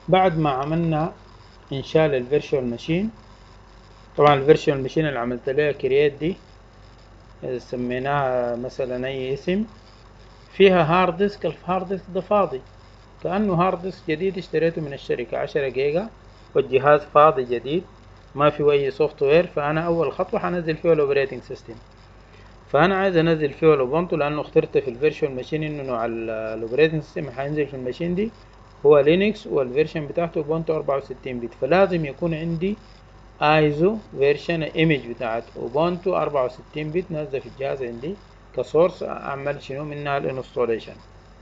بعد ما عملنا انشاء للفيرشوال ماشين طبعا الفيرشوال ماشين اللي عملت لها كرييت دي إذا سميناها مثلا اي اسم فيها هارد ديسك الهارد ديسك ده فاضي كأنه هارد ديسك جديد اشتريته من الشركة عشرة جيجا والجهاز فاضي جديد ما في أي سوفت وير فأنا أول خطوة حنزل فيه الأوبريتنج سيستم فأنا عايز أنزل فيه الأوبونتو لأنه اخترت في الفيرشوال ماشين إنه نوع الأوبريتنج سيستم حينزل في الماشين دي هو لينكس والفيرشن بتاعته اوبونتو 64 بت فلازم يكون عندي ايزو فيرشن ايمج بتاعت اوبونتو 64 بت نازله في الجهاز عندي كسورس اعمل شنو منها الانستوليشن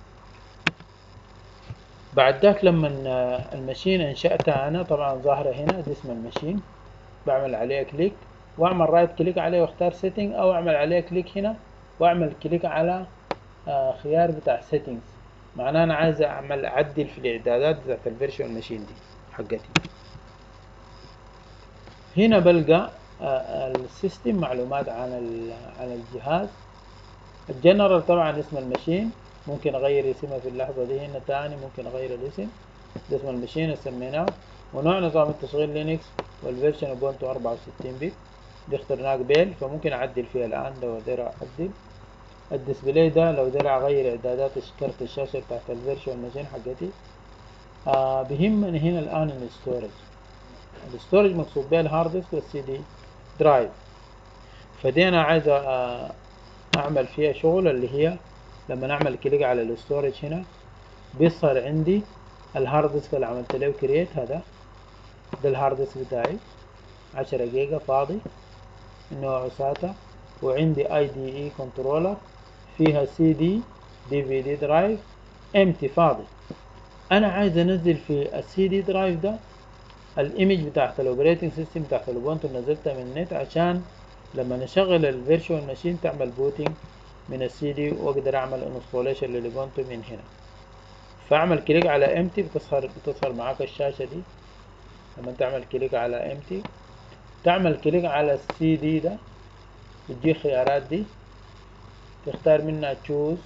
بعد ذاك لما الماشين انشأتها انا طبعا ظاهرة هنا دي اسم الماشين بعمل عليها كليك واعمل رايت كليك عليه واختار سيتنج او اعمل عليه كليك هنا واعمل كليك على خيار بتاع سيتنجز معناه انا عايز اعمل اعدل في الاعدادات بتاعت الفيرشوال ماشين دي حقتي هنا بلقى السيستم معلومات عن عن الجهاز الجنرال طبعا اسم الماشين ممكن اغير اسمها في اللحظه دي هنا تاني ممكن اغير الاسم ده اسم الماشين اللي سميناه ونوع نظام التشغيل لينكس والفيرشن اوبونتو 64 بت دي اخترناه قبل فممكن اعدل فيها الان لو اقدر اعدل الديسبلاي ده لو اقدر اغير اعدادات كارت الشاشه بتاعت الفيرشوال ماشين حقتي آه بهمني هنا الان الستورج الستورج مقصود بها الهارد ديسك والسي دي درايف فدي انا عايز اعمل فيها شغل اللي هي لما نعمل كليك على الستورج هنا بيظهر عندي الهارد ديسك اللي عملت له كرييت هذا ده الهارد ديسك بتاعي عشرة جيجا فاضي نوعه ساتا وعندي اي دي اي كنترولر فيها سي دي دي في دي درايف امتي فاضي انا عايز انزل في السي دي درايف ده الايمج بتاعت الاوبريتنج سيستم بتاعت الاوبونتو نزلتها من النت عشان لما نشغل الفيرشوال ماشين تعمل بوتينج من السي دي واقدر اعمل انستوليشن للاوبونتو من هنا فاعمل كليك على امتي بتظهر بتظهر معاك الشاشه دي لما تعمل كليك على امتي تعمل كليك على السي دي ده بتجي خيارات دي تختار منها تشوز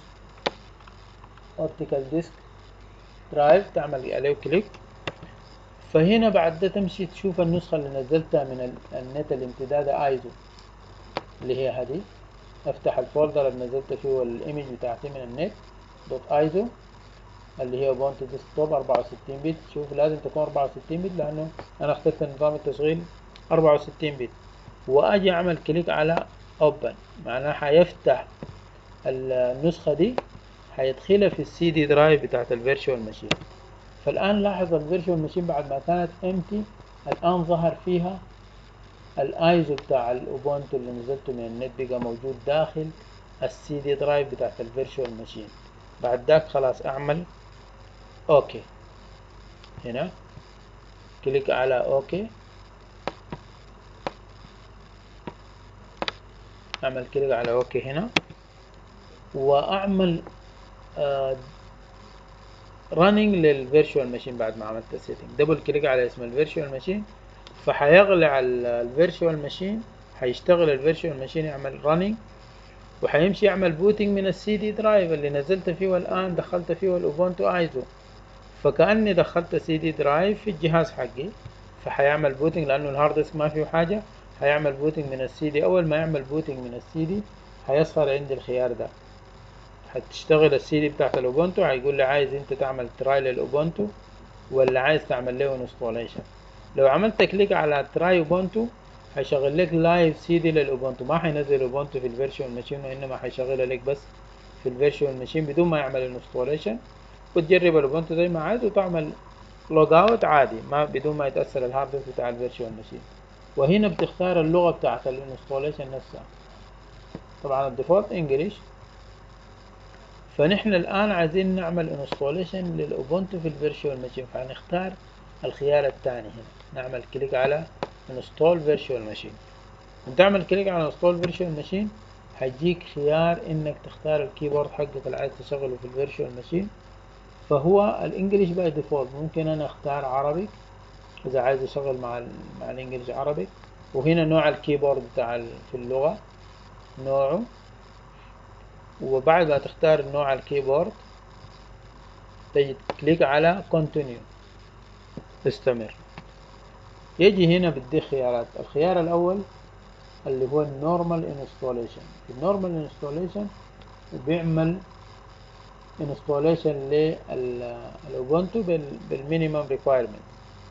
اوبتيكال ديسك درايف تعمل عليه كليك فهنا بعد ده تمشي تشوف النسخة اللي نزلتها من النت الامتداد ايزو اللي هي هذه افتح الفولدر اللي نزلت فيه الايمج بتاعتي من النت دوت ايزو اللي هي بونت ديسكتوب 64 بت شوف لازم تكون 64 بت لانه انا اخترت نظام التشغيل 64 بت واجي اعمل كليك على اوبن معناها حيفتح النسخة دي حيدخلها في السي دي درايف بتاعت الفيرشوال ماشين فالآن لاحظ الفيرشوال ماشين بعد ما كانت امتي الآن ظهر فيها الايزو بتاع الاوبونتو اللي نزلته من النت بقى موجود داخل السي دي درايف بتاعت الفيرشوال ماشين بعد ذاك خلاص اعمل اوكي هنا كليك على اوكي اعمل كليك على اوكي هنا واعمل آه رننج للفيرشوال ماشين بعد ما عملت السيتنج دبل كليك على اسم الفيرشوال ماشين فحيغلع الفيرشوال ماشين حيشتغل الفيرشوال ماشين يعمل رننج وحيمشي يعمل بوتنج من السي دي درايف اللي نزلت فيه والان دخلت فيه الاوبونتو ايزو فكاني دخلت سي دي درايف في الجهاز حقي فحيعمل بوتنج لانه الهارد ديسك ما فيه حاجه هيعمل بوتنج من السي دي اول ما يعمل بوتنج من السي دي هيظهر عندي الخيار ده هتشتغل السي دي بتاعت الاوبونتو هيقول لي عايز انت تعمل تراي للاوبونتو ولا عايز تعمل له انستوليشن لو عملت كليك على تراي اوبونتو هيشغل لك لايف سي دي للاوبونتو ما حينزل اوبونتو في الفيرشوال ماشين وانما حيشغلها لك بس في الفيرشوال ماشين بدون ما يعمل انستوليشن وتجرب الاوبونتو زي ما عايز وتعمل لوج اوت عادي ما بدون ما يتاثر الهارد بتاع الفيرشوال ماشين وهنا بتختار اللغه بتاعت الانستوليشن نفسها طبعا الديفولت انجلش فنحن الآن عايزين نعمل انستوليشن للأوبونتو في الفيرشوال ماشين فهنختار الخيار الثاني هنا نعمل كليك على انستول فيرشوال ماشين تعمل كليك على انستول فيرشوال ماشين هيجيك خيار انك تختار الكيبورد حقك اللي عايز تشغله في الفيرشوال ماشين فهو الانجليش باي ديفولت ممكن انا اختار عربي اذا عايز اشغل مع ال مع الانجليش عربي وهنا نوع الكيبورد بتاع في اللغة نوعه وبعد ما تختار نوع الكيبورد تجي كليك على continue استمر يجي هنا بدي خيارات الخيار الأول اللي هو النورمال انستوليشن النورمال انستوليشن بيعمل انستوليشن للاوبونتو بالمينيمم ريكوايرمنت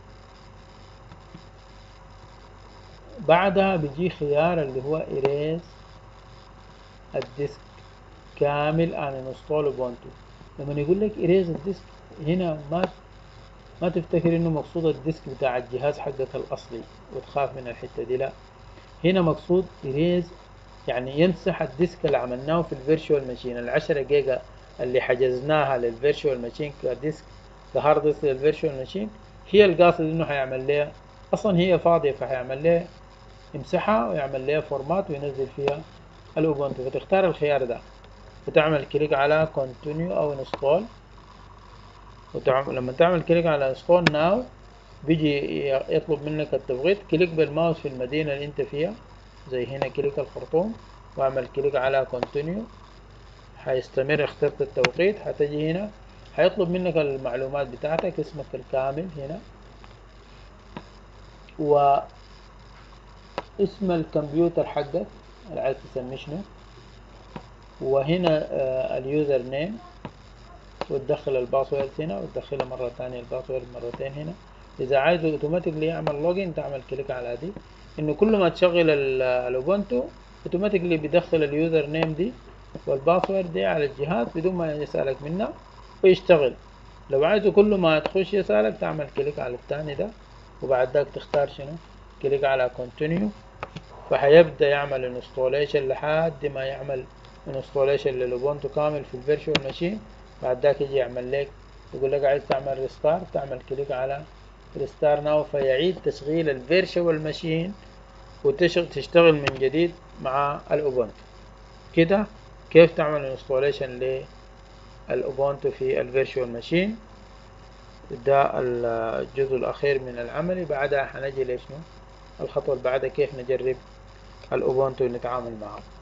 بعدها بيجي خيار اللي هو erase الديسك كامل عن انستول اوبونتو لما يقول لك erase الديسك هنا ما ما تفتكر انه مقصود الديسك بتاع الجهاز حقك الاصلي وتخاف من الحته دي لا هنا مقصود erase يعني يمسح الديسك اللي عملناه في الفيرتشوال ماشين العشرة جيجا اللي حجزناها للفيرتشوال ماشين كديسك كهارد ديسك للفيرتشوال ماشين هي القاصد انه حيعمل لها اصلا هي فاضية فحيعمل لها يمسحها ويعمل لها فورمات وينزل فيها الاوبونتو فتختار الخيار ده وتعمل كليك على continue او install وتعمل لما تعمل كليك على install now بيجي يطلب منك التبغيض كليك بالماوس في المدينة اللي انت فيها زي هنا كليك الخرطوم واعمل كليك على continue حيستمر اخترت التوقيت حتجي هنا حيطلب منك المعلومات بتاعتك اسمك الكامل هنا و اسم الكمبيوتر حقك اللي عايز تسميه شنو وهنا آه اليوزر نيم وتدخل الباسورد هنا وتدخلها مرة تانية الباسورد مرتين هنا إذا عايزه اوتوماتيكلي يعمل لوجين تعمل كليك على دي إنه كل ما تشغل الأوبونتو اوتوماتيكلي بيدخل اليوزر نيم دي والباسورد دي على الجهاز بدون ما يسألك منها ويشتغل لو عايزه كل ما تخش يسألك تعمل كليك على التاني ده وبعد ذاك تختار شنو كليك على continue فحيبدأ يعمل انستوليشن لحد ما يعمل انستوليشن للوبونتو كامل في الفيرتشوال ماشين بعد ذاك يجي يعمل لك يقول لك عايز تعمل ريستار تعمل كليك على ريستار ناو فيعيد تشغيل الفيرتشوال ماشين وتشتغل من جديد مع الاوبونتو كده كيف تعمل انستوليشن للاوبونتو في الفيرتشوال ماشين ده الجزء الأخير من العملي بعدها حنجي ليش الخطوة اللي بعدها كيف نجرب الأوبونتو ونتعامل معه